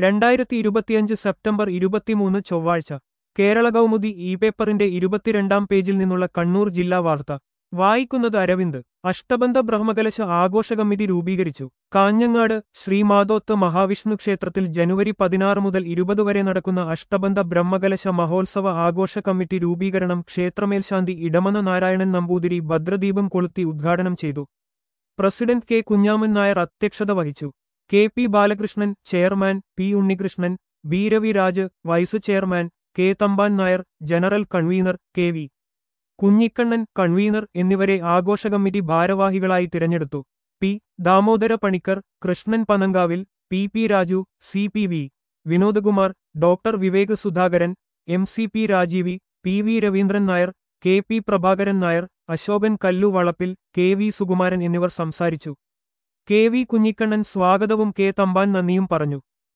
രണ്ടായിരത്തി ഇരുപത്തിയഞ്ച് സെപ്റ്റംബർ ഇരുപത്തിമൂന്ന് ചൊവ്വാഴ്ച കേരള കൗമുദി ഇ പേപ്പറിന്റെ ഇരുപത്തിരണ്ടാം പേജിൽ നിന്നുള്ള കണ്ണൂർ ജില്ലാ വാർത്ത വായിക്കുന്നത് അരവിന്ദ് അഷ്ടബന്ധ ബ്രഹ്മകലശ ആഘോഷ കമ്മിറ്റി രൂപീകരിച്ചു കാഞ്ഞങ്ങാട് ശ്രീമാതോത്ത് മഹാവിഷ്ണു ക്ഷേത്രത്തിൽ ജനുവരി പതിനാറ് മുതൽ ഇരുപത് വരെ നടക്കുന്ന അഷ്ടബന്ധ ബ്രഹ്മകലശ മഹോത്സവ ആഘോഷ കമ്മിറ്റി രൂപീകരണം ക്ഷേത്രമേൽശാന്തി ഇടമന നാരായണൻ നമ്പൂതിരി ഭദ്രദീപം കൊളുത്തി ഉദ്ഘാടനം ചെയ്തു പ്രസിഡന്റ് കെ കുഞ്ഞാമൻ നായർ അധ്യക്ഷത വഹിച്ചു K P Balakrishnan chairman P Unnikrishnan B Raviraj vice chairman K Thampan Nair general convener K V Kunhikannan convener എന്നിവരെ ആഘോഷ കമ്മിറ്റി ഭാരവാഹികളായി തിരഞ്ഞെടുത്തു P Damodara Panicker Krishnan Panankavil P P Raju C P V Vinodkumar doctor Vivek Sudhakaran M C P Rajeevi P V Raveendran Nair K P Prabhakaran Nair Ashokan Kalluvalappil K V Sukumaran എന്നിവർ സംസാരിച്ചു K V Kunhikannan സ്വാഗതവും K Thampan നന്ദിയും പറഞ്ഞു